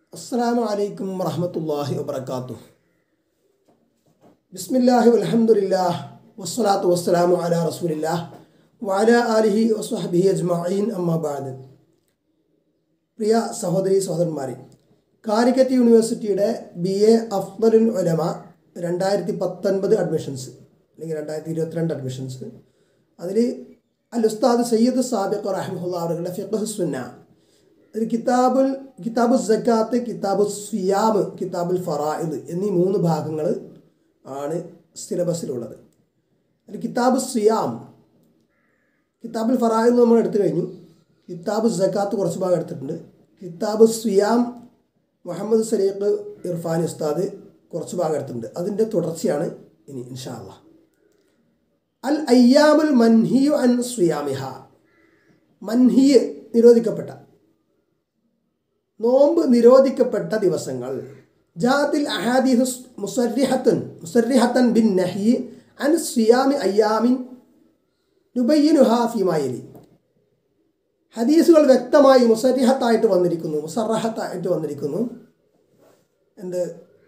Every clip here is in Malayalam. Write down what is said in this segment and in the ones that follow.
അസ്സാം വലൈക്കും വറഹമത്തല്ലാഹി വബർക്കാത്തു ബിസ്മില്ലാഹി അലഹമുല്ലാ വസ്സലാത്തു വസ്സലാമു അല റസൂലില്ലാ വഅല ആലിഹി വസ്വഹബിഹി അജ്മഈൻ അമ്മാബാദ് പ്രിയ സഹോദരി സഹോദരന്മാരെ കാലിക്കറ്റ് യൂണിവേഴ്സിറ്റിയുടെ ബി എ അഫ്ദലുൽ ഉലമ രണ്ടായിരത്തി പത്തൊൻപത് അഡ്മിഷൻസ് അല്ലെങ്കിൽ രണ്ടായിരത്തി ഇരുപത്തിരണ്ട് അഡ്മിഷൻസ് അതിൽ അൽ ഉസ്താദ് സയ്യിദ് സാബിഖ് റഹ്മുല്ല അവരുടെ ഫിഖ് സുന്ന ഒരു കിതാബുൽ കിതാബു സക്കാത്ത് കിതാബു സിയാബ് കിതാബുൽ ഫറായിദ് എന്നീ മൂന്ന് ഭാഗങ്ങൾ ആണ് സിലബസിലുള്ളത് അതിൽ കിതാബ് സിയാം കിതാബുൽ ഫറായിദ് നമ്മൾ എടുത്തു കഴിഞ്ഞു കിതാബ് സക്കാത്ത് കുറച്ച് ഭാഗം എടുത്തിട്ടുണ്ട് കിതാബ് സിയാം മുഹമ്മദ് സലീഖ് ഇർഫാൻ ഉസ്താദ് കുറച്ച് ഭാഗം എടുത്തിട്ടുണ്ട് അതിൻ്റെ തുടർച്ചയാണ് ഇനി ഇൻഷാ അല്ലാ അൽ അയ്യാമുൽ മൻഹിയു അൻ സുയാമിഹ മൻഹിയ് നിരോധിക്കപ്പെട്ട നോമ്പ് നിരോധിക്കപ്പെട്ട ദിവസങ്ങൾ ജാത്തിൽ അഹാദീഹ് മുസരിഹത്തൻ മുസരിഹത്തൻ ബിൻ നഹി അൻ സിയാമി അയ്യാമിൻ നുബയ്യനുഹ ഫിമായലി ഹദീസുകൾ വ്യക്തമായി മുസരിഹത്തായിട്ട് വന്നിരിക്കുന്നു മുസറഹത്തായിട്ട് വന്നിരിക്കുന്നു എന്ത്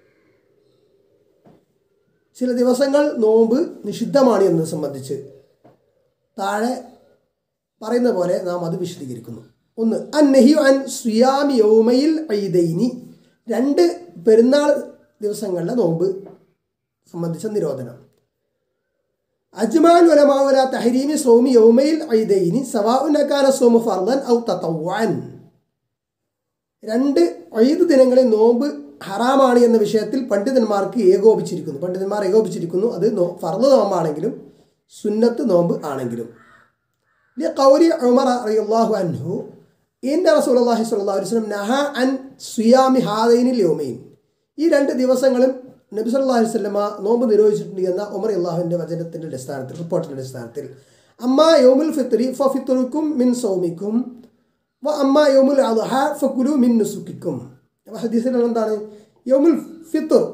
ചില ദിവസങ്ങൾ നോമ്പ് നിഷിദ്ധമാണ് എന്നത് സംബന്ധിച്ച് താഴെ പറയുന്ന പോലെ നാം അത് വിശദീകരിക്കുന്നു ഒന്ന് അന്നഹിയു അൻ സുയാമി യൗമയിൽ ഐദൈനി രണ്ട് പെരുന്നാൾ ദിവസങ്ങളിലെ നോമ്പ് സംബന്ധിച്ച നിരോധനം അജ്മാൻ വലമാവല തഹരീമി സോമി യൗമയിൽ ഐദൈനി സവാഉനക്കാന സോമു ഫർദൻ ഔ തത്തവാൻ രണ്ട് ഐദ് ദിനങ്ങളിൽ നോമ്പ് ഹറാമാണ് എന്ന വിഷയത്തിൽ പണ്ഡിതന്മാർക്ക് ഏകോപിച്ചിരിക്കുന്നു പണ്ഡിതന്മാർ ഏകോപിച്ചിരിക്കുന്നു അത് നോ ഫർദ് നോമ്പാണെങ്കിലും സുന്നത്ത് നോമ്പ് ആണെങ്കിലും കൗരി ഉമർ അറിയാഹു അൻഹു ഇന്ന റസൂലി സ്വല്ലാ വസ്ലം നഹ അൻ സുയാമി ഹാദൈനിൽ യോമൈൻ ഈ രണ്ട് ദിവസങ്ങളും നബി സല്ലാ വല്ലമ നോമ്പ് നിരോധിച്ചിട്ടുണ്ട് എന്ന ഉമർ അള്ളാഹുവിൻ്റെ വചനത്തിൻ്റെ അടിസ്ഥാനത്തിൽ റിപ്പോർട്ടിൻ്റെ അടിസ്ഥാനത്തിൽ അമ്മ യോമുൽ ഫിത്രി ഫിത്തുറുക്കും മിൻ സൗമിക്കും വ അമ്മ യോമുൽ അദ്ഹ ഫക്കുലു മിൻ നുസുക്കിക്കും അപ്പോൾ ഹദീസിൽ എന്താണ് യോമുൽ ഫിത്തുർ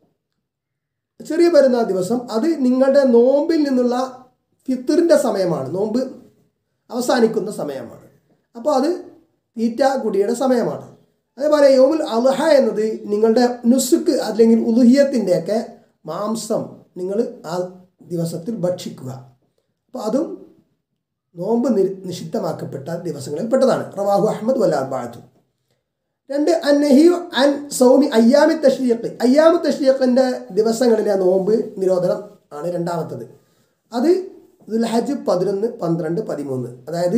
ചെറിയ പെരുന്നാൾ ദിവസം അത് നിങ്ങളുടെ നോമ്പിൽ നിന്നുള്ള ഫിത്തറിൻ്റെ സമയമാണ് നോമ്പ് അവസാനിക്കുന്ന സമയമാണ് അപ്പോൾ അത് തീറ്റ കുടിയുടെ സമയമാണ് അതേപോലെ യോമുൽ അൽഹ എന്നത് നിങ്ങളുടെ നുസുക്ക് അല്ലെങ്കിൽ ഉലുഹിയത്തിൻ്റെയൊക്കെ മാംസം നിങ്ങൾ ആ ദിവസത്തിൽ ഭക്ഷിക്കുക അപ്പോൾ അതും നോമ്പ് നി നിഷിദ്ധമാക്കപ്പെട്ട ദിവസങ്ങളിൽ പെട്ടതാണ് റവാഹു അഹമ്മദ് വല്ലാബാദു രണ്ട് അന്നഹിയു അൻ സൗമി അയ്യാമി തഷ്രീഖ് അയ്യാമി തഷ്രീഖിൻ്റെ ദിവസങ്ങളിലെ നോമ്പ് നിരോധനം ആണ് രണ്ടാമത്തത് അത് ദുൽഹജ് പതിനൊന്ന് പന്ത്രണ്ട് പതിമൂന്ന് അതായത്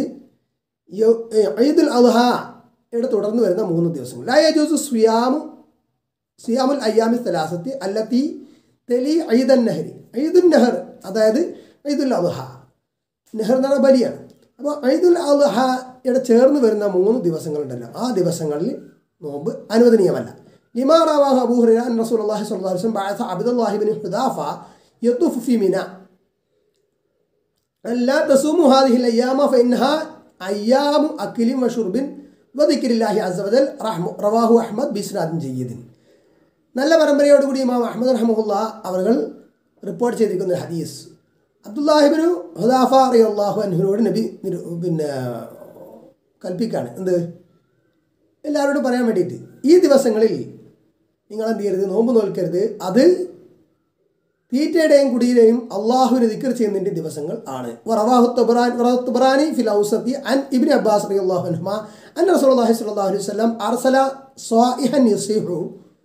ഈദുൽ അദ്ഹയുടെ തുടർന്ന് വരുന്ന മൂന്ന് ദിവസങ്ങൾ ലായജൂസ് സുയാമു സുയാമുൽ അയ്യാമി സലാസത്തി അല്ലത്തി തെലി ഐദൻ നെഹരി ഐദുൽ നെഹർ അതായത് ഐദുൽ അദ്ഹ നെഹർ എന്ന് പറഞ്ഞാൽ ബലിയാണ് അപ്പോൾ ഐദുൽ അദ്ഹയുടെ ചേർന്ന് വരുന്ന മൂന്ന് ദിവസങ്ങളുണ്ടല്ലോ ആ ദിവസങ്ങളിൽ നോമ്പ് അനുവദനീയമല്ല ലിമാ റവാഹ് അബൂ ഹുറൈറ അൻ റസൂലുള്ളാഹി സ്വല്ലല്ലാഹു അലൈഹി വസല്ലം ബഅസ അബ്ദുല്ലാഹി ബിൻ ഹുദാഫ യതുഫ് ഫി മിന لا تصوموا هذه الأيام فإنها أيام أكل وشرب وذكر الله عز وجل رواه أحمد بإسناد جيد നല്ല പരമ്പരയോടുകൂടി ഇമാം അഹമ്മദ് റഹമുല്ല അവർ റിപ്പോർട്ട് ചെയ്തിരിക്കുന്ന ഒരു ഹദീസ് അബ്ദുല്ലാഹിബിനു ഹുദാഫ അറിയാഹു അൻഹുനോട് നബി പിന്നെ കൽപ്പിക്കാണ് എന്ത് എല്ലാവരോടും പറയാൻ വേണ്ടിയിട്ട് ഈ ദിവസങ്ങളിൽ നിങ്ങൾ എന്ത് ചെയ്യരുത് നോമ്പ് നോൽക്കരുത് അത് തീറ്റയുടെയും കുടിയുടെയും അള്ളാഹുവിന് ദിക്കർ ചെയ്യുന്നതിൻ്റെ ദിവസങ്ങൾ ആണ് ഖുറാനി ഫിൽ ഔസത്തി അൻ ഇബ്നു അബ്ബാസ് റളിയല്ലാഹു അൻഹുമ അൻ റസൂലുള്ളാഹി സ്വല്ലല്ലാഹു അലൈഹി വസല്ലം അർസല സ്വാഇഹൻ യസിഹു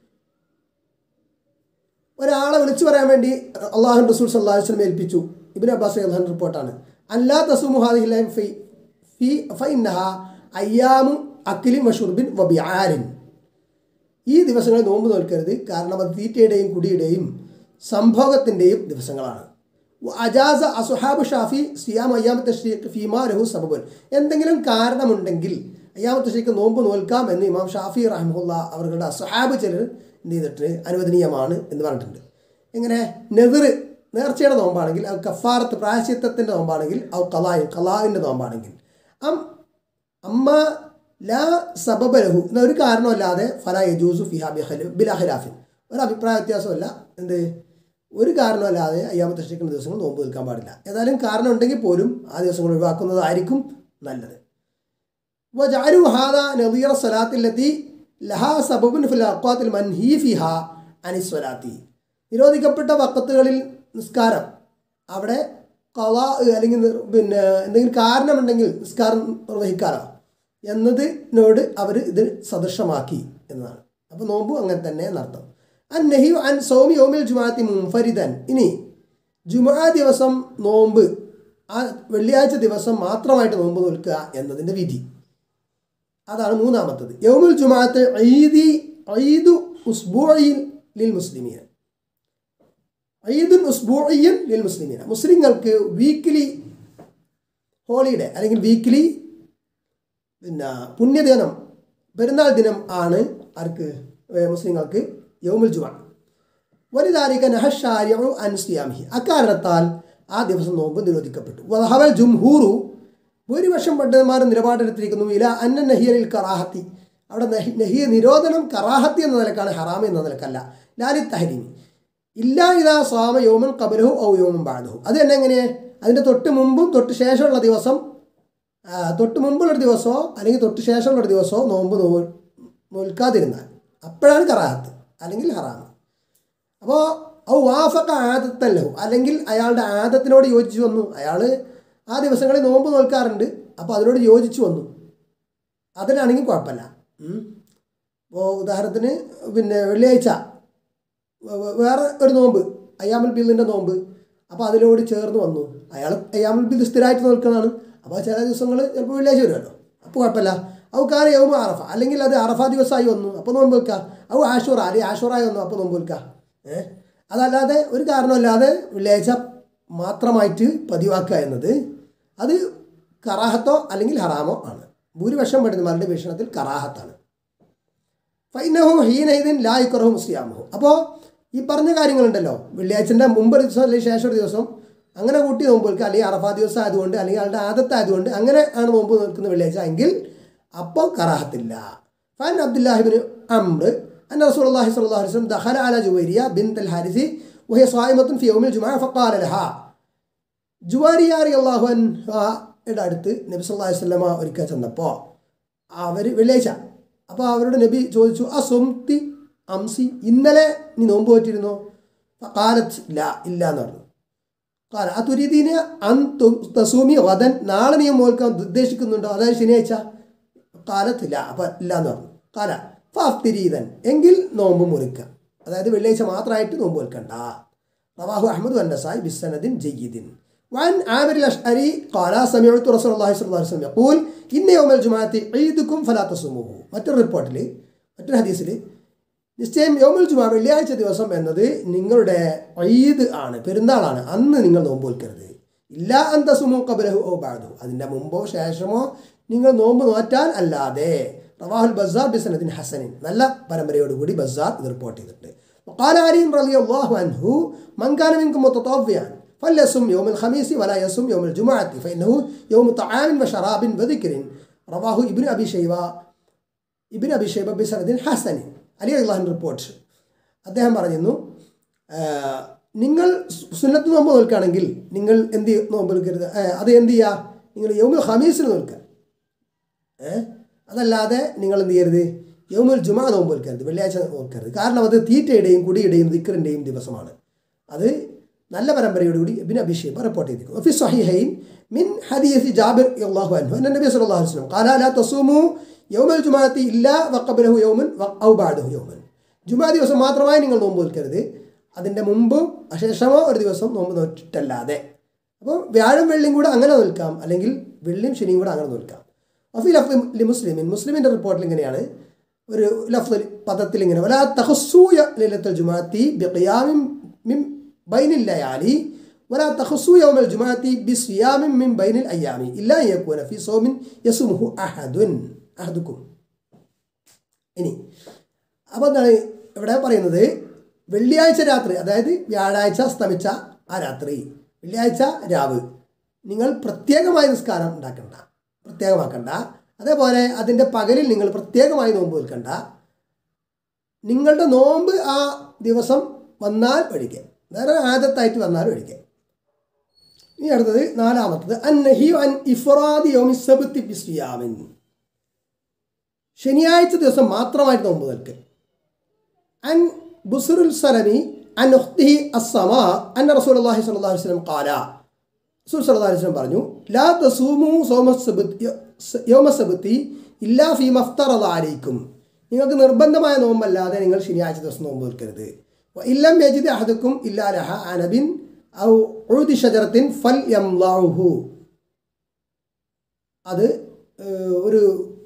ഒരാളെ വിളിച്ചു പറയാൻ വേണ്ടി അള്ളാഹു റസൂൽ സല്ലല്ലാഹു അലൈഹി വസല്ലം ഏൽപ്പിച്ചു ഇബ്നു അബ്ബാസ് റളിയല്ലാഹു റിപ്പോർട്ടാണ് അല്ലാ തസുമു ഹാദിഹി ലൈം ഫി ഫി ഫഇന്നഹ അയ്യാമു അക്ലിൻ വഷുർബിൻ വബിആലിൻ ഈ ദിവസങ്ങളിൽ നോമ്പ് നോൽക്കരുത് കാരണം അത് തീറ്റയുടെയും കുടിയുടെയും സംഭോഗത്തിൻ്റെയും ദിവസങ്ങളാണ് അജാസ അസുഹാബ് ഷാഫി സിയാം അയ്യാമത്തെ ഷീഖ് ഫീമാ രഹു സബബുൻ എന്തെങ്കിലും കാരണമുണ്ടെങ്കിൽ അയ്യാമത്തെ ഷീഖ് നോമ്പ് നോൽക്കാം എന്ന് ഇമാം ഷാഫി റഹ്മുല്ല അവരുടെ അസുഹാബ് ചിലർ എന്ത് ചെയ്തിട്ട് അനുവദനീയമാണ് എന്ന് പറഞ്ഞിട്ടുണ്ട് എങ്ങനെ നെതിർ നേർച്ചയുടെ നോമ്പാണെങ്കിൽ അത് കഫാറത്ത് പ്രായശ്ചിത്തത്തിൻ്റെ നോമ്പാണെങ്കിൽ അത് കലായും കലാവിൻ്റെ നോമ്പാണെങ്കിൽ അം അമ്മ ലാ സബബ ലഹു എന്ന ഒരു കാരണമല്ലാതെ ഫല യജൂസു ഫിഹാ ബിഹലു ബിലാഹിലാഫിൻ ഒരു അഭിപ്രായ വ്യത്യാസമല്ല എന്ത് ഒരു കാരണമല്ലാതെ അയ്യാമത്തെ ഇഷ്ടക്കുന്ന ദിവസങ്ങൾ നോമ്പ് നിൽക്കാൻ പാടില്ല ഏതായാലും കാരണം ഉണ്ടെങ്കിൽ പോലും ആ ദിവസങ്ങൾ ഒഴിവാക്കുന്നതായിരിക്കും നല്ലത് വജാരു ഹാദ നദീറ സലാത്തിലെത്തി ലഹാ സബബുൻ ഫിൽ അക്വാത്തിൽ മൻഹി ഫിഹ അനിസ്വലാത്തി നിരോധിക്കപ്പെട്ട വക്കത്തുകളിൽ നിസ്കാരം അവിടെ കവ അല്ലെങ്കിൽ നിർ- പിന്നെ എന്തെങ്കിലും കാരണമുണ്ടെങ്കിൽ നിസ്കാരം നിർവഹിക്കാലോ എന്നതിനോട് അവർ ഇത് സദൃശമാക്കി എന്നതാണ് അപ്പോൾ നോമ്പ് അങ്ങനെ തന്നെ എന്നർത്ഥം അൻ നഹി അൻ സൗമി യോമിൽ ജുമാഅത്തി മുൻഫരിദൻ ഇനി ജുമാ ദിവസം നോമ്പ് ആ വെള്ളിയാഴ്ച ദിവസം മാത്രമായിട്ട് നോമ്പ് നിൽക്കുക എന്നതിൻ്റെ വിധി അതാണ് മൂന്നാമത്തത് യൗമുൽ ജുമാഅത്ത് ഈദി ഈദു ഉസ്ബൂഇൻ ലിൽ മുസ്ലിമീൻ ഈദുൻ ഉസ്ബൂഇൻ ലിൽ മുസ്ലിമീൻ മുസ്ലിങ്ങൾക്ക് വീക്കിലി ഹോളിഡേ അല്ലെങ്കിൽ വീക്കിലി പിന്നെ പുണ്യദിനം പെരുന്നാൾ ദിനം ആണ് ആർക്ക് ഏ, മുസ്ലിങ്ങൾക്ക് യൗമുൽ ജുമ വലുതാരിക നഹഷാരിയു അൻസിയാമിഹി അക്കാരണത്താൽ ആ ദിവസം നോമ്പ് നിരോധിക്കപ്പെട്ടു വഹവൽ ജുംഹൂറു ഭൂരിപക്ഷം പണ്ഡിതന്മാർ നിലപാടെടുത്തിരിക്കുന്നു ഇല അന്ന നഹിയലിൽ കറാഹത്തി അവിടെ നഹി നഹിയ നിരോധനം കറാഹത്തി എന്ന നിലക്കാണ് ഹറാം എന്ന നിലക്കല്ല ലാലി തഹരീമി ഇല്ലാ ഇതാ സ്വാമ യോമൻ കബലഹു ഔ യോമൻ ബാധു അത് തന്നെ എങ്ങനെ അതിൻ്റെ തൊട്ട് മുമ്പും തൊട്ട് ശേഷമുള്ള ദിവസം ആ, തൊട്ട് മുമ്പുള്ളൊരു ദിവസമോ അല്ലെങ്കിൽ തൊട്ട് ശേഷമുള്ളൊരു ദിവസമോ നോമ്പ് നോ നോൽക്കാതിരുന്നാൽ അപ്പോഴാണ് കറാഹത്ത് അല്ലെങ്കിൽ ഹറാമ് അപ്പോൾ ഔ വാഫക്ക ആദത്തല്ലഹു അല്ലെങ്കിൽ അയാളുടെ ആദത്തിനോട് യോജിച്ചു വന്നു അയാൾ ആ ദിവസങ്ങളിൽ നോമ്പ് നോൽക്കാറുണ്ട് അപ്പോൾ അതിനോട് യോജിച്ചു വന്നു അതിനാണെങ്കിൽ കുഴപ്പമില്ല ഇപ്പോൾ ഉദാഹരണത്തിന് പിന്നെ വെള്ളിയാഴ്ച വേ- വേ- വേറെ ഒരു നോമ്പ് അയ്യാമുൽ ബില്ലിൻ്റെ നോമ്പ് അപ്പോൾ അതിനോട് ചേർന്ന് വന്നു അയാൾ അയ്യാമുൽ ബില്ല് സ്ഥിരമായിട്ട് നോക്കുന്നതാണ് അപ്പോൾ ചില ദിവസങ്ങൾ ചിലപ്പോൾ വെള്ളിയാഴ്ച വരുമല്ലോ അപ്പോൾ കുഴപ്പമില്ല ഔ കാല യൗമ അറഫ അല്ലെങ്കിൽ അത് അറഫ ദിവസമായി വന്നു അപ്പോൾ നോമ്പ് വെക്കുക ഔ ആഷൂറ അല്ലെങ്കിൽ ആഷൂറായി വന്നു അപ്പോൾ നോമ്പ് വെക്കുക ഏഹ് അതല്ലാതെ ഒരു കാരണമല്ലാതെ വെള്ളിയാഴ്ച മാത്രമായിട്ട് പതിവാക്കുക എന്നത് അത് കറാഹത്തോ അല്ലെങ്കിൽ ഹറാമോ ആണ് ഭൂരിപക്ഷം പണ്ഡിതന്മാരുടെ വീക്ഷണത്തിൽ കറാഹത്താണ് ഫൈനഹു ഹീനൈദിൻ ലായിക്കുറഹു മുസ്ലിയാമഹു അപ്പോൾ ഈ പറഞ്ഞ കാര്യങ്ങളുണ്ടല്ലോ വെള്ളിയാഴ്ചൻ്റെ മുമ്പ് ഒരു ദിവസം അല്ലെങ്കിൽ ശേഷം ഒരു ദിവസം അങ്ങനെ കൂട്ടി നോമ്പ് നിൽക്കുക അല്ലെങ്കിൽ അറഫാ ദിവസം ആയതുകൊണ്ട് അല്ലെങ്കിൽ ആളുടെ ആദത്തായതുകൊണ്ട് അങ്ങനെ ആണ് നോമ്പ് നിൽക്കുന്ന വെള്ളിയാഴ്ച എങ്കിൽ അപ്പോൾ കറാഹത്തില്ല ഫാൻ അബ്ദുല്ലാഹിബിൻ അമ്ര أن رسول الله صلى الله عليه وسلم دخل على جويرية بنت الحارث وهي صائمة في يوم الجمعة فقال لها ജുവാരിയ അള്ളാഹു അൻഹയുടെ അടുത്ത് നബി സല്ലല്ലാഹു അലൈഹി വസല്ലമ ഒരിക്കൽ ചെന്നപ്പോൾ അവർ വെള്ളിയാഴ്ച അപ്പോൾ അവരോട് നബി ചോദിച്ചു ആ സ്വംതി അംസി ഇന്നലെ നീ നോമ്പ് പോറ്റിരുന്നോ കാലത്ത് ഇല്ല ഇല്ല എന്ന് പറഞ്ഞു കാല ആ തുരീദീന് അൻ തസൂമി വദൻ നാളെ നീ മോൽക്കാൻ ഉദ്ദേശിക്കുന്നുണ്ടോ അതായത് ശനിയാഴ്ച കാലത്തില്ല അപ്പം ഇല്ല എന്ന് പറഞ്ഞു കാല ഫാഫ്തിരീതൻ എങ്കിൽ നോമ്പ് മുറിക്കുക അതായത് വെള്ളിയാഴ്ച മാത്രമായിട്ട് നോമ്പ് വെൽക്കണ്ട റവാഹു അഹമ്മദ് വന്നസായി ബിസനദിൻ ജയ്യിദിൻ وعن عامر الأشعري قال سمعت رسول الله صلى الله عليه وسلم يقول إن يوم الجمعة عيدكم فلا تصوموه മറ്റൊരു റിപ്പോർട്ടിൽ മറ്റൊരു ഹദീസിൽ നിശ്ചയം യോമുൽ ജുമാ വെള്ളിയാഴ്ച ദിവസം എന്നത് നിങ്ങളുടെ ഈദ് ആണ് പെരുന്നാളാണ് അന്ന് നിങ്ങൾ നോമ്പ് വെൽക്കരുത് ഇല്ല അന്തസുമോ കബലഹു ഓ ബാദു അതിൻ്റെ മുമ്പോ ശേഷമോ നിങ്ങൾ നോമ്പ് നോറ്റാൽ അല്ലാതെ റവാഹുൽ ബസാർ ബിസനദിൻ ഹസനിൻ നല്ല പരമ്പരയോടുകൂടി ബസാർ ഇത് റിപ്പോർട്ട് ചെയ്തിട്ടുണ്ട് وقال علي رضي الله عنه من كان منكم متطوعا فليصم يوم الخميس ولا يصم يوم الجمعة فإنه يوم طعام وشراب وذكر رواه ابن أبي شيبة ഇബിൻ അഭിഷേബ ബിസനദിൻ ഹസനി അലി അള്ളാഹിൻ റിപ്പോർട്ട് അദ്ദേഹം പറയുന്നു ആ, നിങ്ങൾ സു- സുന്നത്ത് നോമ്പ് നോൽക്കുകയാണെങ്കിൽ നിങ്ങൾ എന്ത് ചെയ്യ- നോമ്പ് നിൽക്കരുത് ആ, അത് എന്ത് ചെയ്യുക നിങ്ങൾ യൗമുൽ ഹമീസിന് നോൽക്കുക ഏ അതല്ലാതെ നിങ്ങൾ എന്ത് ചെയ്യരുത് യൗമുൽ ജുമാ നോമ്പ് നിൽക്കരുത് വെള്ളിയാഴ്ച നോൽക്കരുത് കാരണം അത് തീറ്റയുടെയും കുടിയുടെയും ദിക്കറിൻ്റെയും ദിവസമാണ് അത് നല്ല പരമ്പരയോടുകൂടി ഇബിൻ അഭിഷേബ് റിപ്പോർട്ട് ചെയ്തിരിക്കുന്നു ഫി സ്വഹീഹൈൻ മിൻ ഹദീസ് ജാബിർ അള്ളാഹു അൻഹു അന്ന നബി സല്ലല്ലാഹു അലൈഹി വസല്ലം ഖാല ലാ തസൂമു യൗമൽ ജുമാഅത്തി ഇല്ലാ വഖബലഹു യൗമൻ വ- ഔ ബഅദഹു യൗമൻ ജുമാ ദിവസം മാത്രമായി നിങ്ങൾ നോമ്പ് നോൽക്കരുത് അതിൻ്റെ മുമ്പും ശേഷമോ ഒരു ദിവസം നോമ്പ് നോറ്റിട്ടല്ലാതെ അപ്പോൾ വ്യാഴം വെള്ളിയും കൂടെ അങ്ങനെ നോൽക്കാം അല്ലെങ്കിൽ വെള്ളിയും ശനിയും കൂടെ അങ്ങനെ നോൽക്കാം അഫി ലഫ് ലി മുസ്ലിമിൻ മുസ്ലിമിൻ്റെ റിപ്പോർട്ടിൽ ഇങ്ങനെയാണ് ഒരു ലഫ് പദത്തിൽ ഇങ്ങനെ വല തഹസൂയ ലൈലത്തുൽ ജുമാഅത്തി ബിഖിയാമിൻ മിൻ ബൈനിൽ ലയാലി ولا تخصوا يوم الجمعة بصيام من بين الأيام إلا أن يكون في صوم يصومه أحد أحدكم ഇനി അപ്പോൾ എന്താണ് ഇവിടെ പറയുന്നത് വെള്ളിയാഴ്ച രാത്രി അതായത് വ്യാഴാഴ്ച അസ്തമിച്ച ആ രാത്രി വെള്ളിയാഴ്ച രാവ് നിങ്ങൾ പ്രത്യേകമായി നിസ്കാരം ഉണ്ടാക്കണ്ട പ്രത്യേകമാക്കണ്ട അതേപോലെ അതിൻ്റെ പകലിൽ നിങ്ങൾ പ്രത്യേകമായി നോമ്പ് നിൽക്കണ്ട നിങ്ങളുടെ നോമ്പ് ആ ദിവസം വന്നാൽ ഒഴികെ വേറെ ആദത്തായിട്ട് വന്നാൽ ഒഴികെ ഇനി അടുത്തത് നാലാമത്തത് അൻ നഹി അൻ ഇഫ്രാദി യോമി സബ്തി ബിസ്വിയാമിൻ ശനിയാഴ്ച ദിവസം മാത്രമായിട്ട് നോമ്പ് നിൽക്കൽ അൻ ബുസുറുൽ സലമി അൻ ഉഖ്തിഹി അസ്സമാ അൻ റസൂലുള്ളാഹി സ്വല്ലല്ലാഹു അലൈഹി വസല്ലം ഖാല റസൂൽ സല്ലല്ലാഹു അലൈഹി വസല്ലം പറഞ്ഞു ലാ തസൂമു സൗമസബത്തി യൗമസബത്തി ഇല്ലാ ഫീ മഫ്തറദ അലൈക്കും നിങ്ങൾക്ക് നിർബന്ധമായ നോമ്പല്ലാതെ നിങ്ങൾ ശനിയാഴ്ച ദിവസം നോമ്പ് നിൽക്കരുത് ഇല്ലം യജിദ് അഹദുക്കും ഇല്ലാ ലഹ അനബിൻ ഔ ഉഴുതി ഷജറത്തിൻ ഫൽ യംലാഹു അത് ഏഹ്, ഒരു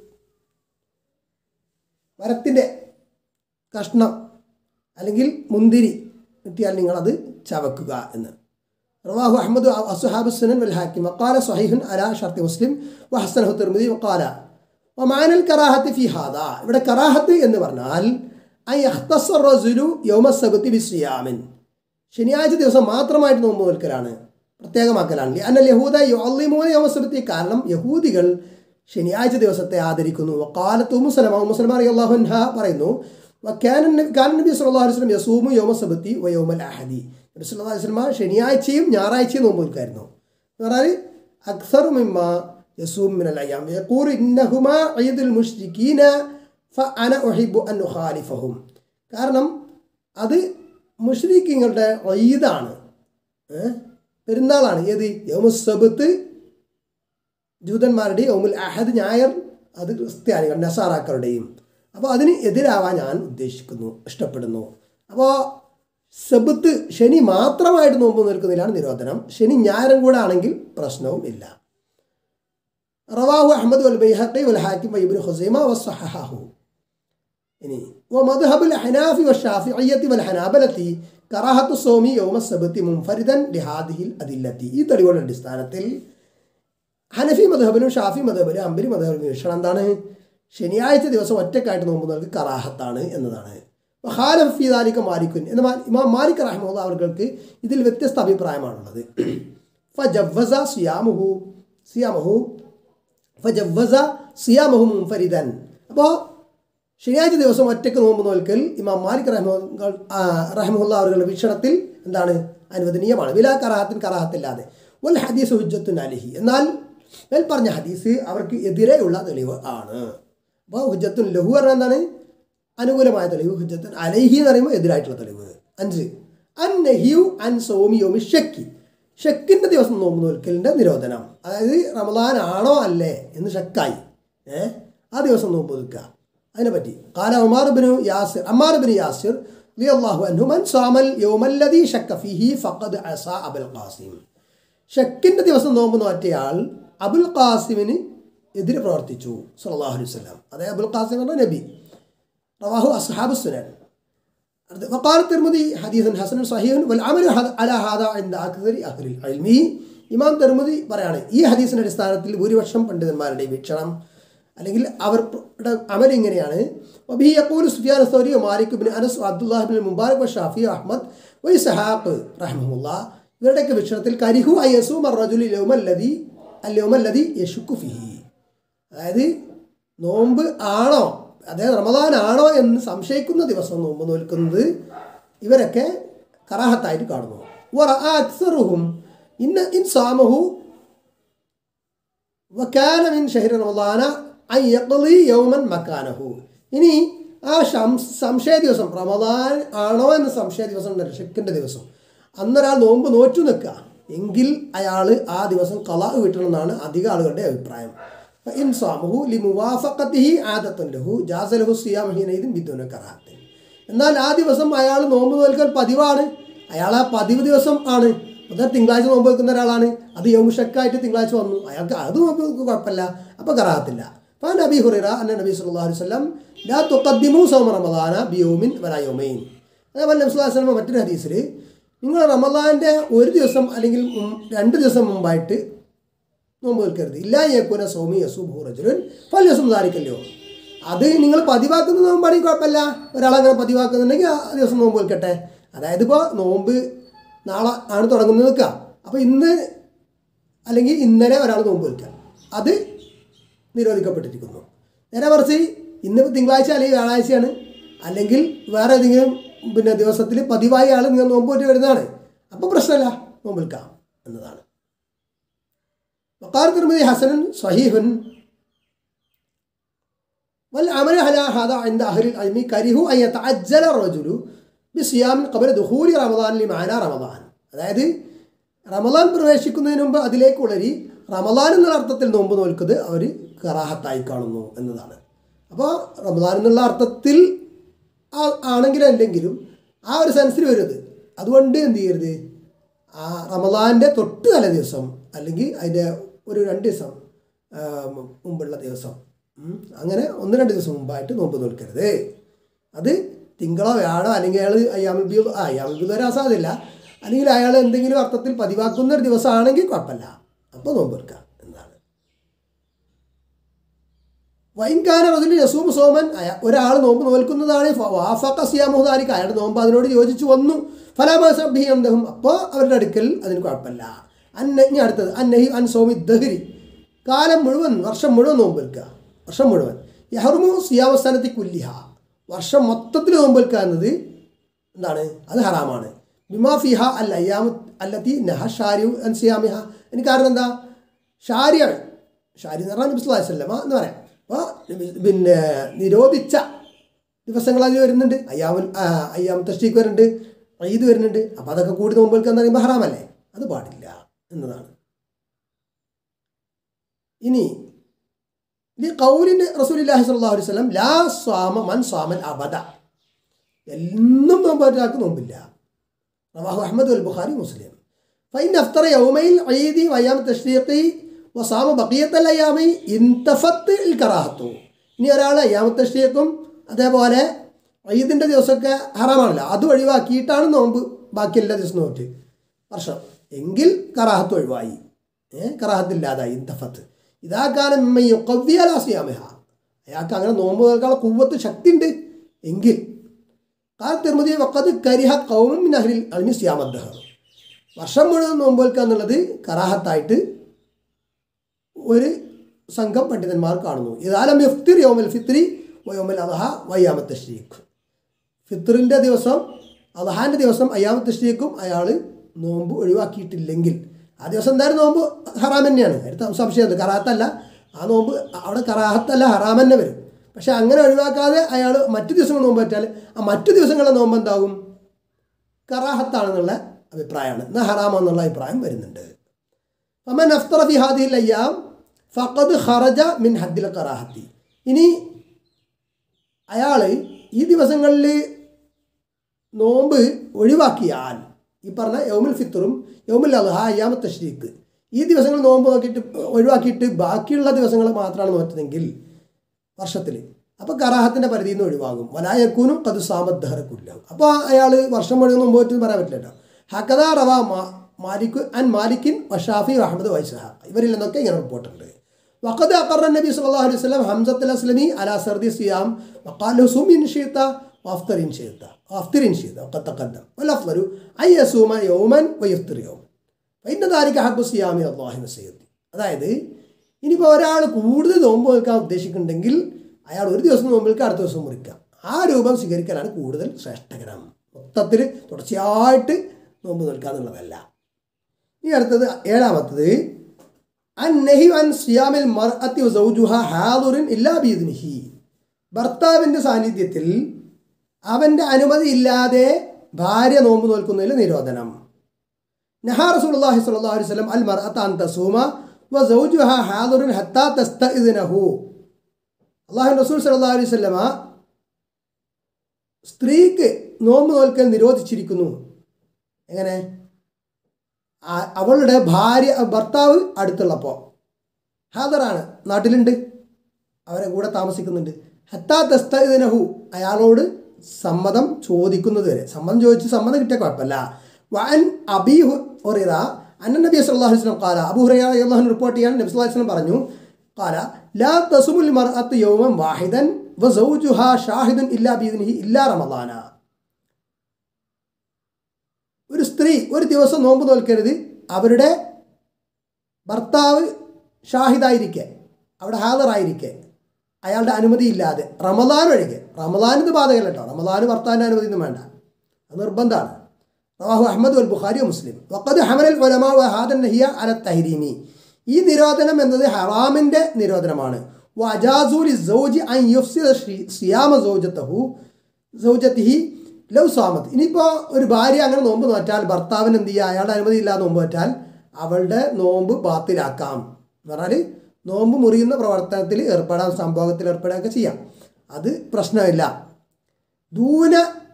മരത്തിൻ്റെ കഷ്ണം അല്ലെങ്കിൽ മുന്തിരി കിട്ടിയാൽ നിങ്ങളത് ചവക്കുക എന്ന് റവാഹു അഹമ്മദ് അസുഹാബ് സുനൻ വൽ ഹാക്കിം വക്കാല സഹീഹുൻ അലാ ഷർത്തി മുസ്ലിം വഹസനഹു തിർമിദി വക്കാല വമാനൽ കറാഹത്ത് ഫി ഹാദ ഇവിടെ കറാഹത്ത് എന്ന് പറഞ്ഞാൽ ഐ അഖ്തസർ റസുലു യൗമ സബത്തി ബിസ്യാമിൻ ശനിയാഴ്ച ദിവസം മാത്രമായിട്ട് നോമ്പ് നിൽക്കലാണ് പ്രത്യേകമാക്കലാണ് അന്നൽ യഹൂദ യുഅള്ളിമൂന യൗമ സബത്തി കാരണം യഹൂദികൾ ശനിയാഴ്ച ദിവസത്തെ ആദരിക്കുന്നു വക്കാലത്ത് ഉമ്മുസലമ ഉമ്മുസലമ റളിയല്ലാഹു അൻഹ പറയുന്നു വക്കാന നബി- കാന നബി സല്ലല്ലാഹു അലൈഹി വസല്ലം യസൂമു യൗമ സബത്തി വ യൗമൽ അഹദി നബി സല്ലല്ലാഹു അലൈഹി വസല്ലം ശനിയാഴ്ചയും ഞായറാഴ്ചയും നോമ്പ് നിൽക്കായിരുന്നു എന്ന് പറഞ്ഞാൽ അക്സറു മിമ്മ യസൂം മിനൽ അയ്യാം യഖൂൽ ഇന്നഹുമ ഈദുൽ മുശ്രിക്കീന ഫഅന ഉഹിബ്ബു അൻ ഉഖാലിഫഹും കാരണം അത് മുഷ്രിഖീങ്ങളുടെ ഈദാണ് ഏ? പെരുന്നാളാണ് ഏത് യൗമുസബത്ത് ജൂതന്മാരുടെയും യൗമുൽ അഹദ് ഞായർ അത് ക്രിസ്ത്യാനികൾ നസാറാക്കളുടെയും അപ്പോൾ അതിന് എതിരാവാൻ ഞാൻ ഉദ്ദേശിക്കുന്നു ഇഷ്ടപ്പെടുന്നു അപ്പോൾ സബത്ത് ശനി മാത്രമായിട്ട് നോമ്പ് നിൽക്കുന്നതിലാണ് നിരോധനം ശനി ഞായറും കൂടെ ആണെങ്കിൽ പ്രശ്നവും ഇല്ല റവാഹു അഹമ്മദ് വൽ ബൈഹഖി വൽ ഹാക്കിം വൈബിൻ ഹുസൈമ വസ്സഹഹു ഇനി വമദ്ഹബുൽ ഹനാഫി വശാഫിഇയ്യത്തി വൽ ഹനാബലത്തി കറാഹത്തു സൗമി യൗമ സബത്തി മുൻഫരിദൻ ലിഹാദിഹിൽ അദില്ലത്തി ഈ തെളിവുകളുടെ അടിസ്ഥാനത്തിൽ ഹനഫി മധബിലും ഷാഫി മധബിലും അമ്പരി മധബിലും വീക്ഷണം എന്താണ് ശനിയാഴ്ച ദിവസം ഒറ്റക്കായിട്ട് നോമ്പ് നൽകി കറാഹത്താണ് എന്നതാണ് ഹാലഫീദാലിക്ക മാലിക്കുൻ എന്ന മാ- ഇമാം മാലിക് റഹ്മുള്ള അവർക്ക് ഇതിൽ വ്യത്യസ്ത അഭിപ്രായമാണുള്ളത് ഫജവ്വസ സിയാമുഹു സിയാമഹു ഫജവ്വസ സിയാമഹു മുൻഫരിദൻ അപ്പോൾ ശനിയാഴ്ച ദിവസം ഒറ്റയ്ക്ക് നോമ്പ് നോൽക്കൽ ഇമാം മാലിക് റഹ്മ റഹ്മുല്ല അവരുടെ വീക്ഷണത്തിൽ എന്താണ് അനുവദനീയമാണ് വിലാ കറാഹത്തിൻ കറാഹത്തില്ലാതെ വൽ ഹദീസ് ഹുജ്ജത്തുൻ അലിഹി എന്നാൽ മേൽ പറഞ്ഞ ഹദീസ് അവർക്ക് എതിരെയുള്ള തെളിവ് ആണ് അപ്പോൾ ഹുജ്ജത്തുൻ ലഹു പറഞ്ഞാൽ എന്താണ് അനുകൂലമായ തെളിവ് ഹുജ്ജത്തുൻ അലൈഹി എന്ന് പറയുമ്പോൾ എതിരായിട്ടുള്ള തെളിവ് അഞ്ച് അൻ നഹിയു അൻ സോമിയോമി ഷക്കി ഷക്കിൻ്റെ ദിവസം നോമ്പ് നോൽക്കലിൻ്റെ നിരോധനം അതായത് റമദാൻ ആണോ അല്ലേ എന്ന് ഷക്കായി ഏ ആ ദിവസം നോമ്പ് നിൽക്കുക അതിനെപ്പറ്റി കാല ഉമാർ ബിനു യാസിർ അമ്മാർ ബിൻ യാസിർ റളിയല്ലാഹു അൻഹു മൻ സാമൽ യൗമല്ലദീ ഷക്ക ഫീഹി ഫഖദ് അസാ അബുൽ ഖാസിം ഷക്കിൻ്റെ ദിവസം നോമ്പ് നോറ്റയാൾ അബുൽ ഖാസിമിന് എതിരെ പ്രവർത്തിച്ചു സല്ലല്ലാഹു അലൈഹി വസല്ലം അതായത് അബുൽ ഖാസിം എന്ന നബി റവാഹു അസ്ഹാബു സുനൻ അടുത്ത وقال الترمذي حديث حسن صحيح والعمل على هذا عند أكثر أهل العلم ഇമാം തെർമുദി പറയാണ് ഈ ഹദീസിന്റെ അടിസ്ഥാനത്തിൽ ഭൂരിപക്ഷം പണ്ഡിതന്മാരുടെ വീക്ഷണം അല്ലെങ്കിൽ അവരുടെ അമൽ ഇങ്ങനെയാണ് വബി യഖൂൽ സുഫിയാൻ സൗരി മാലിക് ബിൻ അനസ് അബ്ദുല്ലാഹ് ബിൻ മുബാറക് വ ഷാഫി അഹ്മദ് വൈ സഹാഖ് റഹ്മുല്ല ഇവരുടെയൊക്കെ വീക്ഷണത്തിൽ കരിഹു അയ്യസു മർറജുലി ലൗമല്ലദി അല്ലൗമല്ലദി യശുക്കു ഫിഹി അതായത് നോമ്പ് ആണോ അതായത് റമദാൻ ആണോ എന്ന് സംശയിക്കുന്ന ദിവസം നോമ്പ് നോൽക്കുന്നത് ഇവരൊക്കെ കറാഹത്തായിട്ട് കാണുന്നു അക്സറുഹും ഇന്ന ഇൻ സാമഹു വക്കാന മിൻ ഷഹർ റമദാന അൻ യഖ്ലി യൗമൻ മക്കാനഹു ഇനി ആ ഷം- സംശയ ദിവസം റമദാൻ ആണോ എന്ന സംശയ ദിവസം ഉണ്ടല്ലോ ഷെക്കിൻ്റെ ദിവസം അന്നൊരാൾ നോമ്പ് നോറ്റു നിൽക്കുക എങ്കിൽ അയാൾ ആ ദിവസം കലാ വീട്ടണമെന്നാണ് അധിക ആളുകളുടെ അഭിപ്രായം ഇൻ സാമുഹു ലി മുവാഫഖത്തിഹി ആദത്തുൻ ലഹു ജാസ ലഹു സിയാം ഹീനൈദിൻ ബിദുന കറാഹത്തിൻ എന്നാൽ ആ ദിവസം അയാൾ നോമ്പ് നോൽക്കൽ പതിവാണ് അയാൾ ആ പതിവ് ദിവസം ആണ് അതായത് തിങ്കളാഴ്ച നോമ്പ് വെക്കുന്ന ഒരാളാണ് അത് യൗമുഷക്കായിട്ട് തിങ്കളാഴ്ച വന്നു അയാൾക്ക് അത് നോമ്പ് വെക്കുക കുഴപ്പമില്ല അപ്പോൾ കറാഹത്തില്ല ഫാൻ നബി ഹുറൈറ അന്ന നബി സല്ലല്ലാഹു അലൈഹി വസല്ലം ലാ തുഖദ്ദിമു സൗമ റമദാന ബിയൗമിൻ വലാ യൗമൈൻ അതേപോലെ നബി സല്ലല്ലാഹു അലൈഹി വസല്ലം മറ്റൊരു ഹദീസിൽ നിങ്ങൾ റമദാൻ്റെ ഒരു ദിവസം അല്ലെങ്കിൽ മും- രണ്ട് ദിവസം മുമ്പായിട്ട് നോമ്പ് നിൽക്കരുത് ഇല്ലാ യേക്കൂന സൗമി യസൂബ് റജുലൻ പല ദിവസം ധാരിക്കല്ലോ അത് നിങ്ങൾ പതിവാക്കുന്ന നോമ്പാണെങ്കിൽ കുഴപ്പമില്ല ഒരാളങ്ങനെ പതിവാക്കുന്നുണ്ടെങ്കിൽ ആ ദിവസം നോമ്പ് നിൽക്കട്ടെ അതായത് ഇപ്പോൾ നോമ്പ് നാളെ ആണ് തുടങ്ങുന്നത് നിൽക്കുക അപ്പോൾ ഇന്ന് അല്ലെങ്കിൽ ഇന്നലെ ഒരാൾ നോമ്പ് നിൽക്കുക അത് നിരോധിക്കപ്പെട്ടിരിക്കുന്നു നേരെ മറിച്ച് ഇന്ന് തിങ്കളാഴ്ച അല്ലെങ്കിൽ വ്യാഴാഴ്ചയാണ് അല്ലെങ്കിൽ വേറെ ഏതെങ്കിലും പിന്നെ ദിവസത്തിൽ പതിവായി ആൾ നിങ്ങൾ നോമ്പ് പറ്റി വരുന്നതാണ് അപ്പോൾ പ്രശ്നമില്ല നോമ്പ് നിൽക്കാം എന്നതാണ് وقال الترمذي حسن صحيح والعمل على هذا عند أهل العلم كرهوا أن يتعجل الرجل بصيام قبل دخول رمضان لمعنى رمضان അതായത് റമദാൻ പ്രവേശിക്കുന്നതിന് മുമ്പ് അതിലേക്കുള്ളൊരു റമദാൻ എന്നുള്ള അർത്ഥത്തിൽ നോമ്പ് നോൽക്കുന്നത് അവർ കറാഹത്തായി കാണുന്നു എന്നതാണ് അപ്പോൾ റമദാൻ എന്നുള്ള അർത്ഥത്തിൽ ആ- ആണെങ്കിലും അല്ലെങ്കിലും ആ ഒരു സെൻസിൽ വരുന്നത് അതുകൊണ്ട് എന്ത് ചെയ്യരുത് ആ റമദാൻ്റെ തൊട്ട് തലേ ദിവസം അല്ലെങ്കിൽ അതിൻ്റെ ഒരു രണ്ട് ദിവസം ആ, മുമ്പുള്ള ദിവസം ഉം, അങ്ങനെ ഒന്ന് രണ്ട് ദിവസം മുമ്പായിട്ട് നോമ്പ് നോൽക്കരുത് അത് തിങ്കളോ വ്യാഴോ അല്ലെങ്കിൽ അയാൾ അയ്യാമുൽ ബീദ് ആ അയ്യാമുൽ ബീദ് വരാൻ സാധ്യതയില്ല അല്ലെങ്കിൽ അയാൾ എന്തെങ്കിലും അർത്ഥത്തിൽ പതിവാക്കുന്ന ഒരു ദിവസമാണെങ്കിൽ കുഴപ്പമില്ല അപ്പോൾ നോമ്പ് എടുക്കാം എന്നതാണ് വൈൻകാന റജുലി യസൂം സോമൻ അയ- ഒരാൾ നോമ്പ് നോൽക്കുന്നതാണ് ഫ- വാഫഖ സിയാമുഹദാലിക്ക് അയാളുടെ നോമ്പ് അതിനോട് യോജിച്ചു വന്നു ഫലാബിഹം അപ്പോൾ അവരുടെ അടുക്കൽ അതിന് കുഴപ്പമില്ല അന്ന ഇനി അടുത്തത് അന്നഹി അൻ സോമി ദഹരി കാലം മുഴുവൻ വർഷം മുഴുവൻ നോമ്പ് വെക്കുക വർഷം മുഴുവൻ യഹർമു സിയാമസ്ഥാനത്തി കുല്ലിഹ വർഷം മൊത്തത്തിൽ നോമ്പ് വെക്കുക എന്നത് എന്താണ് അത് ഹറാമാണ് ബിമാ ഫിഹ അൽ അയ്യാമ അല്ലത്തി നഹ ഷാരിയു അൻ സിയാമിഹ അതിന് കാരണം എന്താ ഷാരിയാണ് ഷാരി എന്ന് പറഞ്ഞാൽ നബി സ്വല്ലല്ലാഹു അലൈഹി വസല്ലമ എന്ന് പറയാം അപ്പോൾ പിന്നെ നിരോധിച്ച ദിവസങ്ങൾ അതിൽ വരുന്നുണ്ട് അയ്യാമുൽ ആ, അയ്യാം തഷ്ടിക്ക് വരുന്നുണ്ട് ഈദ് വരുന്നുണ്ട് അപ്പോൾ അതൊക്കെ കൂടി നോമ്പ് എന്ന് പറയുമ്പോൾ ഹറാമല്ലേ അത് പാടില്ല എന്നതാണ് ഇനി ഇത് കൗലിന് റസൂലില്ലാഹി സ്വല്ലല്ലാഹു അലൈഹി വസല്ലം ലാ സ്വാമ മൻ സ്വാമൻ അബദ എന്നും നോമ്പ് ഒരാൾക്ക് നോമ്പില്ല റവാഹു അഹമ്മദ് അൽ ബുഖാരി മുസ്ലിം ഫൈൻ അഫ്തർ യൗമയിൽ ഈദി വയ്യാം തഷ്രീഖി വസാമ ബഖിയത്തൽ അയ്യാമി ഇൻതഫത്ത് ഇൽ കറാഹത്തു ഇനി ഒരാൾ അയ്യാമ തഷ്രീഖും അതേപോലെ ഈദിൻ്റെ ദിവസമൊക്കെ ഹറാമാണല്ലോ അത് ഒഴിവാക്കിയിട്ടാണ് നോമ്പ് ബാക്കി എല്ലാ ദിവസവും നോറ്റ് വർഷം എങ്കിൽ കറാഹത്ത് ഒഴിവായി ഏ കറാഹത്തില്ലാതായി ഇൻതഫത്ത് ഇതാക്കാനും യുക്കവ്യാലാസിയാമിഹ അയാൾക്ക് അങ്ങനെ നോമ്പ് കേൾക്കാനുള്ള കുവ്വത്ത് ശക്തി ഉണ്ട് എങ്കിൽ കാൽ തിരുമതി വക്കത് കരിഹ കൗമും നഹരിൽ അൽമി സിയാമദ്ദഹർ വർഷം മുഴുവൻ നോമ്പ് വെക്കുക എന്നുള്ളത് കറാഹത്തായിട്ട് ഒരു സംഘം പണ്ഡിതന്മാർ കാണുന്നു ഇതാലം ഇഫ്തിർ യോമൽ ഫിത്രി വയോമൽ അദഹ വയ്യാമത്ത് തഷ്രീഖ് ഫിത്റിൻ്റെ ദിവസം അദഹാൻ്റെ ദിവസം അയ്യാമത്ത് തഷ്രീഖും അയാൾ നോമ്പ് ഒഴിവാക്കിയിട്ടില്ലെങ്കിൽ ആ ദിവസം എന്തായാലും നോമ്പ് ഹറാം തന്നെയാണ് അടുത്ത സംശയമുണ്ട് കറാഹത്തല്ല ആ നോമ്പ് അവിടെ കറാഹത്തല്ല ഹറാം തന്നെ വരും പക്ഷെ അങ്ങനെ ഒഴിവാക്കാതെ അയാൾ മറ്റു ദിവസങ്ങൾ നോമ്പ് പറ്റാൽ ആ മറ്റു ദിവസങ്ങളിലെ നോമ്പ് എന്താകും കറാഹത്താണെന്നുള്ള അഭിപ്രായമാണ് എന്നാൽ ഹറാമെന്നുള്ള അഭിപ്രായം വരുന്നുണ്ട് ഫമൻ അഫ്തറ ഫി ഹാദിഹിൽ അയ്യാം ഫഖദ് ഖറജ മിൻ ഹദ്ദിൽ കറാഹത്തി ഇനി അയാൾ ഈ ദിവസങ്ങളിൽ നോമ്പ് ഒഴിവാക്കിയാൽ ഈ പറഞ്ഞ യൗമുൽ ഫിത്തറും യൗമുൽ അദ്ഹ അയ്യാമ തഷ്രീഖ് ഈ ദിവസങ്ങൾ നോമ്പ് നോക്കിയിട്ട് ഒഴിവാക്കിയിട്ട് ബാക്കിയുള്ള ദിവസങ്ങൾ മാത്രമാണ് നോറ്റതെങ്കിൽ വർഷത്തിൽ അപ്പോൾ കറാഹത്തിൻ്റെ പരിധിയിൽ നിന്ന് ഒഴിവാകും വലായക്കൂനും കത് സാമദ്ദഹറക്കില്ല അപ്പോൾ അയാൾ വർഷം മുഴുവൻ മുമ്പ് പറ്റും പറയാൻ പറ്റില്ലല്ലോ ഹക്കദ റവ മാലിക് അൻ മാലിക്കിൻ വഷാഫി അഹമ്മദ് വൈസഹ ഇവരിൽ നിന്നൊക്കെ ഇങ്ങനെ റിപ്പോർട്ടുണ്ട് വഖദ് അഖറ നബി സല്ലല്ലാഹു അലൈഹി വസല്ലം ഹംസത്തുൽ അസ്ലമി അലാ സർദി സിയാം വഖാല സും ഇൻ ഷിഅത വഫ്തർ ഇൻ ഷിഅത വഫ്തർ ഇൻ ഷിഅത വഖദ് തഖദ്ദം വൽ അൻ യസൂമ യൗമൻ വയഫ്തിർ യൗം ഫൈന ദാലിക ഹബ്ബു സിയാമി അല്ലാഹി വസയ്യദി അതായത് ഇനിയിപ്പോൾ ഒരാൾ കൂടുതൽ നോമ്പ് നിൽക്കാൻ ഉദ്ദേശിക്കുന്നുണ്ടെങ്കിൽ അയാൾ ഒരു ദിവസം നോമ്പ് നിൽക്കുക അടുത്ത ദിവസം മുറിക്കാം ആ രൂപം സ്വീകരിക്കലാണ് കൂടുതൽ ശ്രേഷ്ഠകരം മൊത്തത്തിൽ തുടർച്ചയായിട്ട് നോമ്പ് നിൽക്കുക എന്നുള്ളതല്ല ഇനി അടുത്തത് ഏഴാമത്തത് അന്നഹി അൻ സിയാമിൽ മർഅത്തി സൗജുഹ ഹാദുറിൻ ഇല്ലാ ബീദിനിഹി ഭർത്താവിൻ്റെ സാന്നിധ്യത്തിൽ അവൻ്റെ അനുമതി ഇല്ലാതെ ഭാര്യ നോമ്പ് നോൽക്കുന്നതിൽ നിരോധനം നഹാ റസൂലുള്ളാഹി സ്വല്ലല്ലാഹു അലൈഹി വസല്ലം അൽ മർഅത്ത അൻ തസൂമ വ സൗജുഹ ഹാദുറുൻ ഹത്താ തസ്തഇദ്നഹു അള്ളാഹു റസൂൽ സല്ലല്ലാഹു അലൈഹി വസല്ലമ സ്ത്രീക്ക് നോമ്പ് നോൽക്കൽ നിരോധിച്ചിരിക്കുന്നു എങ്ങനെ ആ- അവളുടെ ഭാര്യ ഭർത്താവ് അടുത്തുള്ളപ്പോൾ ഹാദറാണ് നാട്ടിലുണ്ട് അവരെ കൂടെ താമസിക്കുന്നുണ്ട് ഹത്താ തസ്തനഹു അയാളോട് സമ്മതം ചോദിക്കുന്നത് വരെ സമ്മതം ചോദിച്ച് സമ്മതം കിട്ടിയ കുഴപ്പമില്ല വൻ അബി ഹുറൈറ അന്ന നബി സല്ലല്ലാഹു അലൈഹി വസല്ലം ഖാല അബൂ ഹുറൈറ റളിയല്ലാഹു റിപ്പോർട്ട് ചെയ്യാൻ നബി സല്ലല്ലാഹു അലൈഹി വസല്ലം പറഞ്ഞു ഖാല ലാ തസുമുൽ മർഅത്ത് യൗമൻ വാഹിദൻ വ സൗജുഹാ ഷാഹിദുൻ ഇല്ലാ ബിഇദ്നിഹി ഇല്ലാ റമളാന ഒരു സ്ത്രീ ഒരു ദിവസം നോമ്പ് നോൽക്കരുത് അവരുടെ ഭർത്താവ് ഷാഹിദായിരിക്കെ അവിടെ ഹാജറായിരിക്കെ അയാളുടെ അനുമതി ഇല്ലാതെ റമദാൻ ഒഴികെ റമദാൻ ഇത് ബാധകല്ല കേട്ടോ റമദാന് ഭർത്താവിൻ്റെ അനുമതി ഒന്നും വേണ്ട അത് നിർബന്ധമാണ് റവാഹു അഹമ്മദ് അൽ ബുഖാരി മുസ്ലിം വഖദ് ഹമലൽ ഉലമാ വ ഹാദൻ നഹിയ അല തഹരീമി ഈ നിരോധനം എന്നത് ഹറാമിൻ്റെ നിരോധനമാണ് വജാസൂലി സൗജി അൻ യുഫ്സിദ ഷി- സിയാമ സൗജത്തഹു സൗജത്തിഹി ലവ് സാമത്ത് ഇനിയിപ്പോൾ ഒരു ഭാര്യ അങ്ങനെ നോമ്പ് നോറ്റാൽ ഭർത്താവിന് എന്ത് ചെയ്യുക അയാളുടെ അനുമതി ഇല്ലാതെ നോമ്പ് നോറ്റാൽ അവളുടെ നോമ്പ് ബാത്തിലാക്കാം എന്ന് പറഞ്ഞാൽ നോമ്പ് മുറിയുന്ന പ്രവർത്തനത്തിൽ ഏർപ്പെടാൻ സംഭവത്തിൽ ഏർപ്പെടുകയൊക്കെ ചെയ്യാം അത് പ്രശ്നമില്ല ദൂന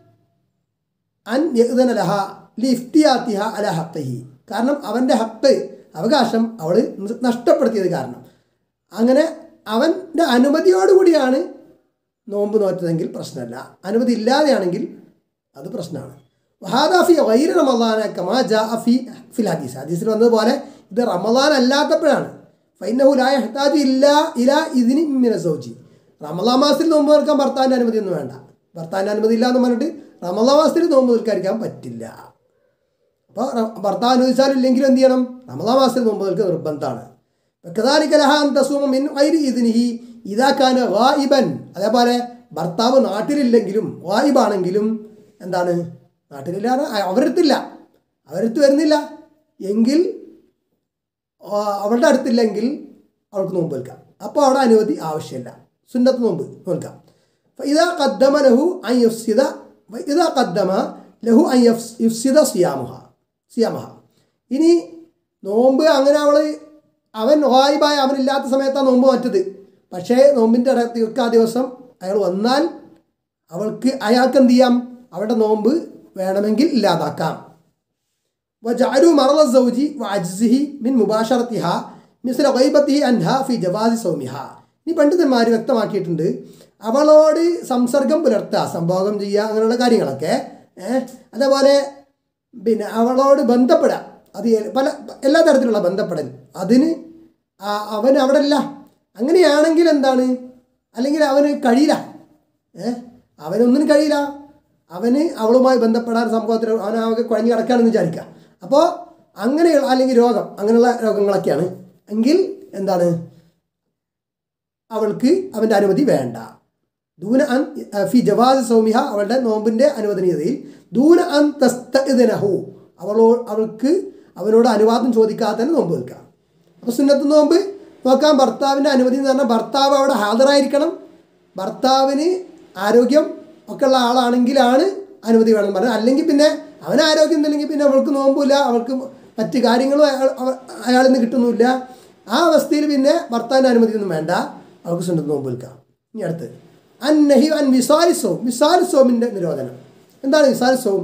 അൻ യഹ്ദന ലഹ ലിഫ്തിയാത്തിഹ അല ഹത്തഹി കാരണം അവൻ്റെ ഹത്ത് അവകാശം അവൾ നഷ്ടപ്പെടുത്തിയത് കാരണം അങ്ങനെ അവൻ്റെ അനുമതിയോടുകൂടിയാണ് നോമ്പ് നോറ്റതെങ്കിൽ പ്രശ്നമല്ല അനുമതി ഇല്ലാതെയാണെങ്കിൽ അത് പ്രശ്നമാണ് വഹാദാഫി വൈര റമദാന കമാ ജാ ഫി ഫിൽ ഹദീസ് ഹദീസിൽ വന്നതുപോലെ ഇത് റമദാൻ അല്ലാത്തപ്പോഴാണ് ഫൈനഹുലായ ഹെത്താജു ഇല്ല ഇല ഇതിന് ഇമ്മിന സൗജി റമദാൻ മാസത്തിൽ നോമ്പ് നിൽക്കാൻ ഭർത്താവിൻ്റെ അനുമതി ഒന്നും വേണ്ട ഭർത്താവിൻ്റെ അനുമതി ഇല്ല എന്ന് പറഞ്ഞിട്ട് റമദാൻ മാസത്തിൽ നോമ്പ് നിൽക്കാതിരിക്കാൻ പറ്റില്ല അപ്പോൾ ഭർത്താവ് അനുവദിച്ചാലും ഇല്ലെങ്കിലും എന്ത് ചെയ്യണം റമദാൻ മാസത്തിൽ നോമ്പ് നിൽക്കുക നിർബന്ധമാണ് കദാലിക ലഹ അൻ തസൂമ മിൻ ഗൈരി ഇദ്നിഹി ഇദാ കാന ഗായിബൻ അതേപോലെ ഭർത്താവ് നാട്ടിലില്ലെങ്കിലും ഗായിബാണെങ്കിലും എന്താണ് നാട്ടിലില്ലാതെ അവരടുത്തില്ല അവരടുത്ത് വരുന്നില്ല എങ്കിൽ ആ, അവളുടെ അടുത്തില്ലെങ്കിൽ അവൾക്ക് നോമ്പ് നിൽക്കാം അപ്പോൾ അവിടെ അനുമതി ആവശ്യമില്ല സുന്നത്ത് നോമ്പ് നോൽക്കാം ഇതാ കദ്ദമ ലഹു അൻ യുഫ്സിദ ഇതാ കദ്ദമ ലഹു അൻ യഫ്സ്- യുഫ്സിദ സിയാമുഹ സിയാമഹ ഇനി നോമ്പ് അങ്ങനെ അവൾ അവൻ വായിബായ അവനില്ലാത്ത സമയത്താണ് നോമ്പ് മാറ്റത് പക്ഷേ നോമ്പിൻ്റെ ഇടയ്ക്ക് ആ ദിവസം അയാൾ വന്നാൽ അവൾക്ക് അയാൾക്ക് എന്ത് ചെയ്യാം അവളുടെ നോമ്പ് വേണമെങ്കിൽ ഇല്ലാതാക്കാം وجعلوا مرض الزوج وعجزه من مباشرتها مثل غيبته عنها في جواز صومها ഇനി പണ്ഡിതന്മാർ വ്യക്തമാക്കിയിട്ടുണ്ട് അവളോട് സംസർഗം പുലർത്തുക സംഭോഗം ചെയ്യുക അങ്ങനെയുള്ള കാര്യങ്ങളൊക്കെ ഏഹ് അതേപോലെ പിന്നെ അവളോട് ബന്ധപ്പെടുക അത് എ- പല എല്ലാ തരത്തിലുള്ള ബന്ധപ്പെടൽ അതിന് ആ- അവൻ അവിടെ ഇല്ല അങ്ങനെയാണെങ്കിൽ എന്താണ് അല്ലെങ്കിൽ അവന് കഴിയില്ല ഏഹ് അവനൊന്നിനും കഴിയില്ല അവന് അവളുമായി ബന്ധപ്പെടാൻ സംഭവത്തിൽ അവനാകെ കുഴഞ്ഞു കിടക്കുകയാണെന്ന് വിചാരിക്കുക അപ്പോൾ അങ്ങനെയുള്ള അല്ലെങ്കിൽ രോഗം അങ്ങനെയുള്ള രോഗങ്ങളൊക്കെയാണ് എങ്കിൽ എന്താണ് അവൾക്ക് അവൻ്റെ അനുമതി വേണ്ട ദൂന അൻ ഫി ജവാസ് സൗമിഹ അവളുടെ നോമ്പിൻ്റെ അനുവദനീയതയിൽ ദൂന അൻ തസ്തഹു അവളോ അവൾക്ക് അവനോട് അനുവാദം ചോദിക്കാതെ തന്നെ നോമ്പ് നിൽക്കാം അപ്പോൾ സുന്നത്ത് നോമ്പ് നോക്കാൻ ഭർത്താവിൻ്റെ അനുമതി എന്ന് പറഞ്ഞാൽ ഭർത്താവ് അവിടെ ഹാജരായിരിക്കണം ഭർത്താവിന് ആരോഗ്യം ഒക്കെ ഉള്ള ആളാണെങ്കിലാണ് അനുമതി വേണം പറഞ്ഞത് അല്ലെങ്കിൽ പിന്നെ അവന് ആരോഗ്യം ഇല്ലെങ്കിൽ പിന്നെ അവൾക്ക് നോമ്പില്ല അവൾക്ക് മറ്റ് കാര്യങ്ങളും അയാൾ അവ- അയാളിൽ നിന്ന് കിട്ടുന്നില്ല ആ അവസ്ഥയിൽ പിന്നെ ഭർത്താവിൻ്റെ അനുമതിയൊന്നും വേണ്ട അവൾക്ക് സുന്നത്ത് നോമ്പ് നിൽക്കാം ഇനി അടുത്ത് അൻ നഹി അൻ വിസാലിസോം വിസാലിസോമിൻ്റെ നിരോധനം എന്താണ് വിസാലിസോം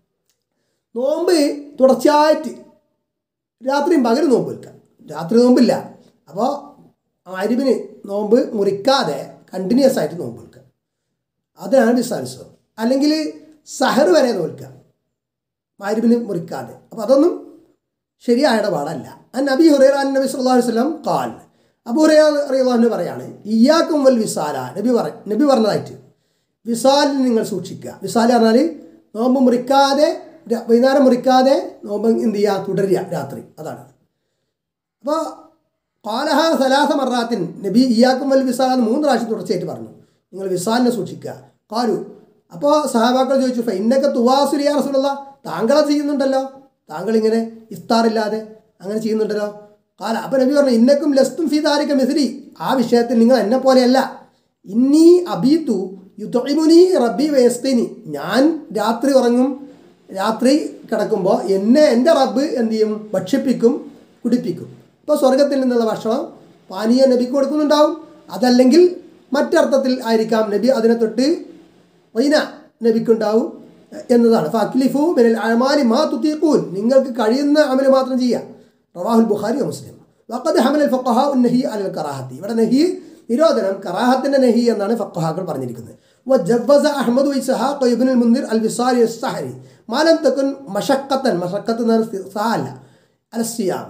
നോമ്പ് തുടർച്ചയായിട്ട് രാത്രിയും പകലും നോമ്പ് നിൽക്കാം രാത്രി നോമ്പില്ല അപ്പോൾ അരിവിന് നോമ്പ് മുറിക്കാതെ കണ്ടിന്യൂസ് ആയിട്ട് നോമ്പ് നിൽക്കുക അതിനാണ് വിസാലിസം അല്ലെങ്കിൽ സഹർ വരെ നോൽക്കുക മാരിബിന് മുറിക്കാതെ അപ്പോൾ അതൊന്നും ശരിയായ ഇടപാടല്ല അൻ നബി ഹുറൈറ അൻ നബി സല്ലല്ലാഹു അലൈഹി വസല്ലം ഖാൽ അബൂ ഹുറൈറ റളിയല്ലാഹു പറയാണ് ഇയ്യാക്കും വൽ വിസാല നബി പറ നബി പറഞ്ഞതായിട്ട് വിസാലിന് നിങ്ങൾ സൂക്ഷിക്കുക വിസാൽ പറഞ്ഞാൽ നോമ്പ് മുറിക്കാതെ ര- വൈകുന്നേരം മുറിക്കാതെ നോമ്പ് എന്ത് ചെയ്യുക തുടരുക രാത്രി അതാണ് അപ്പോൾ കാലഹ സലാസ മറാത്തിൻ നബി ഇയാക്കും വൽ വിസാൽ എന്ന് മൂന്ന് പ്രാവശ്യം തുടർച്ചയായിട്ട് പറഞ്ഞു നിങ്ങൾ വിസാലിനെ സൂക്ഷിക്കുക കാലു അപ്പോൾ സഹാബാക്കൾ ചോദിച്ചു ഫൈനൊക്കെ തുവാസുലിയ റസൂലുള്ള താങ്കളെ ചെയ്യുന്നുണ്ടല്ലോ താങ്കൾ ഇങ്ങനെ ഇഫ്താറില്ലാതെ അങ്ങനെ ചെയ്യുന്നുണ്ടല്ലോ കാല അപ്പോൾ നബി പറഞ്ഞു ഇന്നക്കും ലസ്തും ഫീതാരിക്ക മിസ്രി ആ വിഷയത്തിൽ നിങ്ങൾ എന്നെ പോലെയല്ല ഇന്നി അബീത്തു യുദ്ധിമുനി റബ്ബി വേസ്തിനി ഞാൻ രാത്രി ഉറങ്ങും രാത്രി കിടക്കുമ്പോൾ എന്നെ എൻ്റെ റബ്ബ് എന്ത് ചെയ്യും ഭക്ഷിപ്പിക്കും കുടിപ്പിക്കും ഇപ്പോൾ സ്വർഗത്തിൽ നിന്നുള്ള ഭക്ഷണം പാനീയ നബിക്ക് കൊടുക്കുന്നുണ്ടാവും അതല്ലെങ്കിൽ മറ്റർത്ഥത്തിൽ ആയിരിക്കാം നബി അതിനെ തൊട്ട് വൈന നബിക്കുണ്ടാവും എന്നതാണ് ഫാക്ലിഫു മിനൽ അമാലി മാ തുത്തീഖൂൻ നിങ്ങൾക്ക് കഴിയുന്ന അമല് മാത്രം ചെയ്യുക റവാഹുൽ ബുഖാരി മുസ്ലിം വഖദ് ഹമൽ ഫഖഹ നഹി അൽ കറാഹത്തി ഇവിടെ നഹി നിരോധനം കറാഹത്തിന്റെ നഹി എന്നാണ് ഫഖഹാക്കൾ പറഞ്ഞിരിക്കുന്നത് وجوز أحمد وإسحاق وابن المنذر الوصال السحري ما لم تكن مشقة مشقة സാല അലസിയാം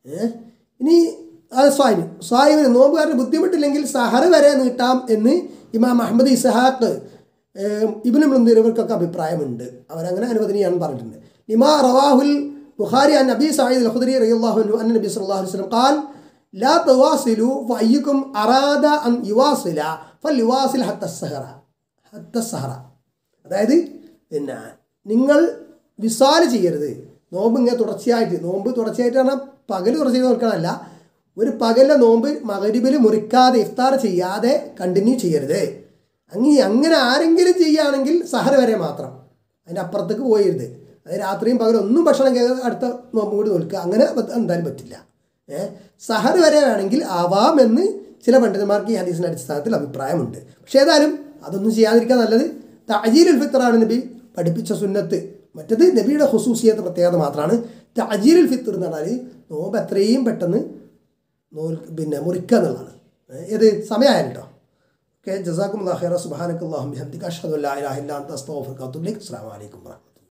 ഇനി അത് സ്വാമി സ്വാമിന് നോമ്പുകാരന് ബുദ്ധിമുട്ടില്ലെങ്കിൽ സഹർ വരെ നീട്ടാം എന്ന് ഇമാം അഹമ്മദ് ഇസഹാക്ക് ഇബിന് മുന്തിർ ഇവർക്കൊക്കെ അഭിപ്രായമുണ്ട് അവരങ്ങനെ അനുവദനീയാണെന്ന് പറഞ്ഞിട്ടുണ്ട് ഇമാ റവാഹുൽ ബുഖാരി അൻ നബി സയ്യിദ് അൽ-ഖുദരി റളിയല്ലാഹു അൻഹു അൻ നബി സല്ലല്ലാഹു അലൈഹി വസല്ലം قال لا تواصلوا فأيكم أراد أن يواصل فليواصل حتى السهر حتى السهر അതായത് പിന്നെ നിങ്ങൾ വിസാല് ചെയ്യരുത് നോമ്പ് ഇങ്ങനെ തുടർച്ചയായിട്ട് നോമ്പ് തുടർച്ചയായിട്ട് പറഞ്ഞാൽ പകൽ തുടർച്ചയായിട്ട് നോക്കണമല്ല ഒരു പകലിലെ നോമ്പ് മകരിബിൽ മുറിക്കാതെ ഇഫ്താർ ചെയ്യാതെ കണ്ടിന്യൂ ചെയ്യരുത് അങ്ങ് അങ്ങനെ ആരെങ്കിലും ചെയ്യുകയാണെങ്കിൽ സഹർ വരെ മാത്രം അതിൻ്റെ അപ്പുറത്തേക്ക് പോയരുത് അത് രാത്രിയും പകലും ഒന്നും ഭക്ഷണം കേൾക്കാതെ അടുത്ത നോമ്പ് കൂടി നോക്കുക അങ്ങനെ പറ്റ- എന്തായാലും പറ്റില്ല ഏഹ് സഹർ വരെ വേണമെങ്കിൽ ആവാമെന്ന് ചില പണ്ഡിതന്മാർക്ക് ഈ ഹദീസിൻ്റെ അടിസ്ഥാനത്തിൽ അഭിപ്രായമുണ്ട് പക്ഷേ ഏതായാലും അതൊന്നും ചെയ്യാതിരിക്കാൻ നല്ലത് തഅജീലുൽ ഫിത്റാണ് നബി പഠിപ്പിച്ച സുന്നത്ത് മറ്റത് നബിയുടെ ഹുസൂസിയത്ത് പ്രത്യേകത മാത്രമാണ് തഅജീലുൽ ഫിത്ർ എന്ന് പറഞ്ഞാൽ നോമ്പ് എത്രയും പെട്ടെന്ന് നോൽ പിന്നെ മുറിക്കുക എന്നുള്ളതാണ് ഏഹ് ഏത് സമയമായാലും കേട്ടോ ഓക്കെ ജസാക്കും അല്ലാഹ് ഖൈറ സുബ്ഹാനക്കല്ലാഹും ബിഹംദിക അഷ്ഹദു അല്ലാ ഇലാഹ ഇല്ലാ അൻത അസ്തഗ്ഫിറുക വഅത്തുബു ഇലൈക് അസ്സലാമു അലൈക്കും വറഹ്മത്തുള്ളാഹി